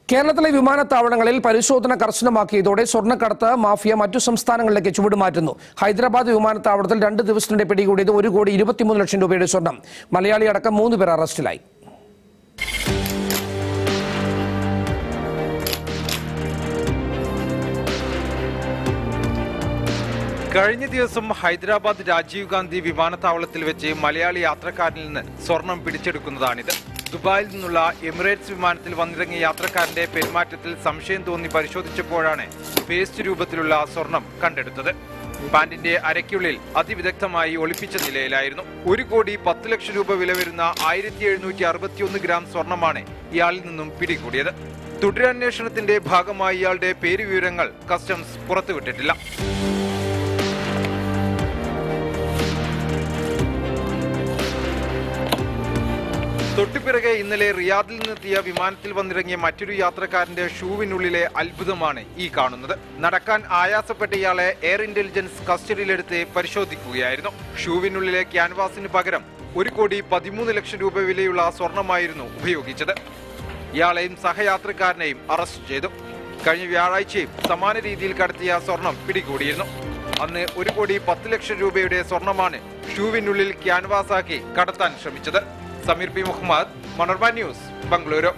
കേരളത്തിലെ വിമാനത്താവളങ്ങളിൽ പരിശോധന കർശനമാക്കിയതോടെ സ്വർണ്ണക്കടത്ത് മാഫിയ മറ്റു സംസ്ഥാനങ്ങളിലേക്ക് ചുവടുമാറ്റുന്നു ഹൈദരാബാദ് വിമാനത്താവളത്തിൽ രണ്ട് ദിവസത്തിനിടെ പിടികൂടിയത് ഒരു കോടി ഇരുപത്തിമൂന്ന് ലക്ഷം രൂപയുടെ സ്വർണം മലയാളി അടക്കം മൂന്ന് പേർ അറസ്റ്റിലായി കഴിഞ്ഞ ദിവസം ഹൈദരാബാദ് രാജീവ് ഗാന്ധി വിമാനത്താവളത്തിൽ വെച്ച് മലയാളി യാത്രക്കാരനിൽ നിന്ന് സ്വർണം പിടിച്ചെടുക്കുന്നതാണിത് ദുബായിൽ നിന്നുള്ള എമിറേറ്റ്സ് വിമാനത്തിൽ വന്നിറങ്ങിയ യാത്രക്കാരന്റെ പെരുമാറ്റത്തിൽ സംശയം തോന്നി പരിശോധിച്ചപ്പോഴാണ് പേസ്റ്റ് രൂപത്തിലുള്ള സ്വർണം കണ്ടെടുത്തത് പാന്റിന്റെ അരയ്ക്കുള്ളിൽ അതിവിദഗ്ധമായി ഒളിപ്പിച്ച നിലയിലായിരുന്നു ഒരു കോടി പത്ത് ലക്ഷം രൂപ വില വരുന്ന ആയിരത്തി എഴുന്നൂറ്റി അറുപത്തിയൊന്ന് ഗ്രാം സ്വർണമാണ് ഇയാളിൽ നിന്നും പിടികൂടിയത് തുടരന്വേഷണത്തിന്റെ ഭാഗമായി ഇയാളുടെ പേര് വിവരങ്ങൾ കസ്റ്റംസ് പുറത്തുവിട്ടിട്ടില്ല തൊട്ടുപിറകെ ഇന്നലെ റിയാദിൽ നിന്നെത്തിയ വിമാനത്തിൽ വന്നിറങ്ങിയ മറ്റൊരു യാത്രക്കാരന്റെ ഷൂവിനുള്ളിലെ അത്ഭുതമാണ് ഈ കാണുന്നത് നടക്കാൻ ആയാസപ്പെട്ട ഇയാളെ എയർ ഇന്റലിജൻസ് കസ്റ്റഡിയിലെടുത്ത് പരിശോധിക്കുകയായിരുന്നു ഷൂവിനുള്ളിലെ ക്യാൻവാസിന് പകരം ഒരു കോടി പതിമൂന്ന് ലക്ഷം രൂപ വിലയുള്ള സ്വർണമായിരുന്നു ഉപയോഗിച്ചത് ഇയാളെയും സഹയാത്രക്കാരനെയും അറസ്റ്റ് ചെയ്തു കഴിഞ്ഞ വ്യാഴാഴ്ചയും സമാന രീതിയിൽ കടത്തിയ സ്വർണം പിടികൂടിയിരുന്നു അന്ന് ഒരു കോടി പത്ത് ലക്ഷം രൂപയുടെ സ്വർണമാണ് ഷൂവിനുള്ളിൽ ക്യാൻവാസാക്കി കടത്താൻ ശ്രമിച്ചത് സമീർ പി മുഹമ്മദ് മനോർമ ന്യൂസ് ബംഗളൂരു